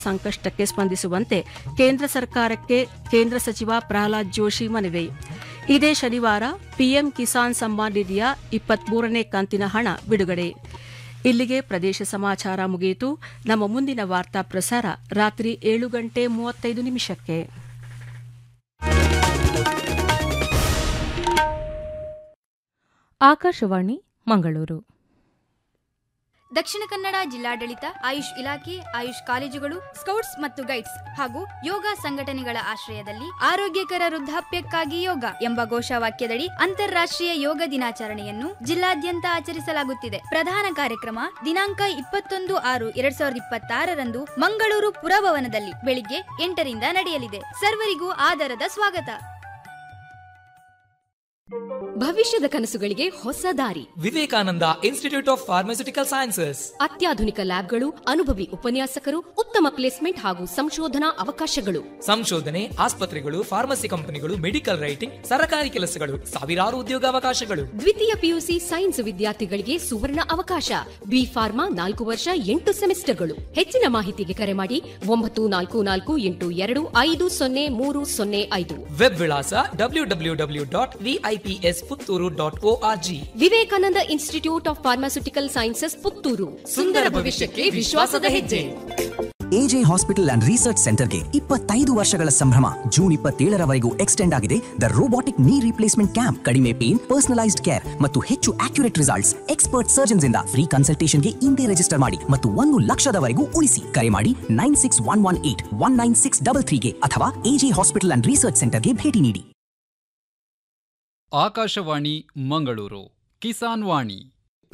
ಸಂಕಷ್ಟಕ್ಕೆ ಸ್ಪಂದಿಸುವಂತೆ ಕೇಂದ್ರ ಸರ್ಕಾರಕ್ಕೆ ಕೇಂದ್ರ ಸಚಿವ ಪ್ರಹ್ಲಾದ್ ಜೋಶಿ ಮನವಿ ಇದೇ ಶನಿವಾರ ಪಿಎಂ ಕಿಸಾನ್ ಸಮ್ಮಾನ್ ನಿಧಿಯ ಇಪ್ಪತ್ಮೂರನೇ ಕಂತಿನ ಹಣ ಬಿಡುಗಡೆ ಇಲ್ಲಿಗೆ ಪ್ರದೇಶ ಸಮಾಚಾರ ಮುಗಿಯಿತು ನಮ್ಮ ಮುಂದಿನ ವಾರ್ತಾ ಪ್ರಸಾರ ರಾತ್ರಿ ಏಳು ಗಂಟೆ ಮೂವತ್ತೈದು ನಿಮಿಷಕ್ಕೆ ಆಕಾಶವಾಣಿ ಮಂಗಳೂರು ದಕ್ಷಿಣ ಕನ್ನಡ ಜಿಲ್ಲಾಡಳಿತ ಆಯುಷ್ ಇಲಾಖೆ ಆಯುಷ್ ಕಾಲೇಜುಗಳು ಸ್ಕೌಟ್ಸ್ ಮತ್ತು ಗೈಡ್ಸ್ ಹಾಗೂ ಯೋಗ ಸಂಘಟನೆಗಳ ಆಶ್ರಯದಲ್ಲಿ ಆರೋಗ್ಯಕರ ವೃದ್ಧಾಪ್ಯಕ್ಕಾಗಿ ಯೋಗ ಎಂಬ ಘೋಷವಾಕ್ಯದಡಿ ಅಂತಾರಾಷ್ಟ್ರೀಯ ಯೋಗ ದಿನಾಚರಣೆಯನ್ನು ಜಿಲ್ಲಾದ್ಯಂತ ಆಚರಿಸಲಾಗುತ್ತಿದೆ ಪ್ರಧಾನ ಕಾರ್ಯಕ್ರಮ ದಿನಾಂಕ ಇಪ್ಪತ್ತೊಂದು ಆರು ಎರಡ್ ಸಾವಿರದ ಇಪ್ಪತ್ತಾರರಂದು ಮಂಗಳೂರು ಪುರಭವನದಲ್ಲಿ ಬೆಳಿಗ್ಗೆ ಎಂಟರಿಂದ ನಡೆಯಲಿದೆ ಸರ್ವರಿಗೂ ಆದರದ ಸ್ವಾಗತ ಭವಿಷ್ಯದ ಕನಸುಗಳಿಗೆ ಹೊಸ ದಾರಿ Vivekananda institute of pharmaceutical sciences ಅತ್ಯಾಧುನಿಕ ಲ್ಯಾಬ್ಗಳು ಅನುಭವಿ ಉಪನ್ಯಾಸಕರು ಉತ್ತಮ ಪ್ಲೇಸ್ಮೆಂಟ್ ಹಾಗೂ ಸಂಶೋಧನಾ ಅವಕಾಶಗಳು ಸಂಶೋಧನೆ ಆಸ್ಪತ್ರೆಗಳು ಫಾರ್ಮಸಿ ಕಂಪನಿಗಳು ಮೆಡಿಕಲ್ ರೈಟಿಂಗ್ ಸರಕಾರಿ ಕೆಲಸಗಳು ಸಾವಿರಾರು ಉದ್ಯೋಗಾವಕಾಶಗಳು ದ್ವಿತೀಯ ಪಿಯುಸಿ ಸೈನ್ಸ್ ವಿದ್ಯಾರ್ಥಿಗಳಿಗೆ ಸುವರ್ಣ ಅವಕಾಶ ಬಿ ಫಾರ್ಮಾ ನಾಲ್ಕು ವರ್ಷ ಎಂಟು ಸೆಮಿಸ್ಟರ್ಗಳು ಹೆಚ್ಚಿನ ಮಾಹಿತಿಗೆ ಕರೆ ಮಾಡಿ ಒಂಬತ್ತು ನಾಲ್ಕು ನಾಲ್ಕು ಎಂಟು ಎರಡು ಐದು ಸೊನ್ನೆ ಮೂರು ಸೊನ್ನೆ ಐದು ವೆಬ್ ವಿಳಾಸ W W W dot VIPS Puttur dot O R G Vivekananda institute of pharmaceutical sciences Puttur ಸುಂದರ ಭವಿಷ್ಯಕ್ಕೆ ವಿಶ್ವಾಸದ ಹೆಜ್ಜೆ ಎಜೆ ಹಾಸ್ಪಿಟಲ್ ಅಂಡ್ ರಿಸರ್ಚ್ ಸೆಂಟರ್ಗೆ ಇಪ್ಪತ್ತೈದು ವರ್ಷಗಳ ಸಂಭ್ರಮ ಜೂನ್ ಇಪ್ಪತ್ತೇಳರವರೆಗೂ ಎಕ್ಸ್ಟೆಂಡ್ ಆಗಿದೆ the robotic knee replacement camp ಕಡಿಮೆ ಪೇನ್ ಪರ್ಸನಲೈಸ್ಡ್ ಕೇರ್ ಮತ್ತು ಹೆಚ್ಚು ಅಕ್ಯುರೇಟ್ ರಿಸಲ್ಟ್ಸ್ ಎಕ್ಸ್ಪರ್ಟ್ ಸರ್ಜನ್ಸ್ ಇಂದ ಫ್ರೀ ಕನ್ಸಲ್ಟೇಷನ್ಗೆ ಇಂದೇ ರಿಜಿಸ್ಟರ್ ಮಾಡಿ ಮತ್ತು ಒಂದು ಲಕ್ಷದವರೆಗೂ ಉಳಿಸಿ ಕರೆ ಮಾಡಿ nine six one one eight one nine six double ತ್ರೀಗೆ ಅಥವಾ ಎಜೆ ಹಾಸ್ಪಿಟಲ್ ಅಂಡ್ ರಿಸರ್ಚ್ ಸೆಂಟರ್ಗೆ ಭೇಟಿ ನೀಡಿ ಆಕಾಶವಾಣಿ ಮಂಗಳೂರು ಕಿಸಾನ್ ವಾಣಿ